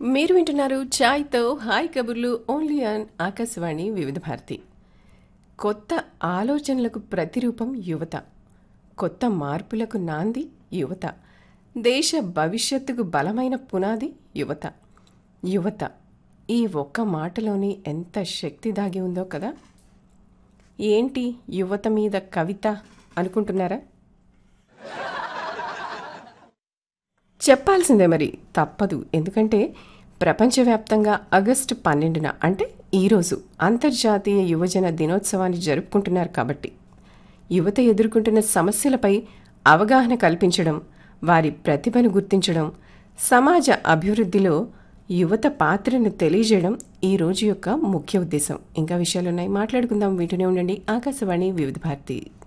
మీరు వింటున్నారు ఛాయ్తో హాయ్ కబుర్లు ఓన్లీ ఆన్ ఆకాశవాణి వివిధ భారతి కొత్త ఆలోచనలకు ప్రతిరూపం యువత కొత్త మార్పులకు నాంది యువత దేశ భవిష్యత్తుకు బలమైన పునాది యువత యువత ఈ ఒక్క మాటలోని ఎంత శక్తి దాగి ఉందో కదా ఏంటి యువత మీద కవిత అనుకుంటున్నారా చెప్పాల్సిందే మరి తప్పదు ఎందుకంటే ప్రపంచవ్యాప్తంగా ఆగస్టు పన్నెండున అంటే ఈరోజు అంతర్జాతీయ యువజన దినోత్సవాన్ని జరుపుకుంటున్నారు కాబట్టి యువత ఎదుర్కొంటున్న సమస్యలపై అవగాహన కల్పించడం వారి ప్రతిభను గుర్తించడం సమాజ అభివృద్ధిలో యువత పాత్రను తెలియజేయడం ఈ రోజు యొక్క ముఖ్య ఉద్దేశం ఇంకా విషయాలున్నాయి మాట్లాడుకుందాం వింటూనే ఉండండి ఆకాశవాణి వివిధ భారతి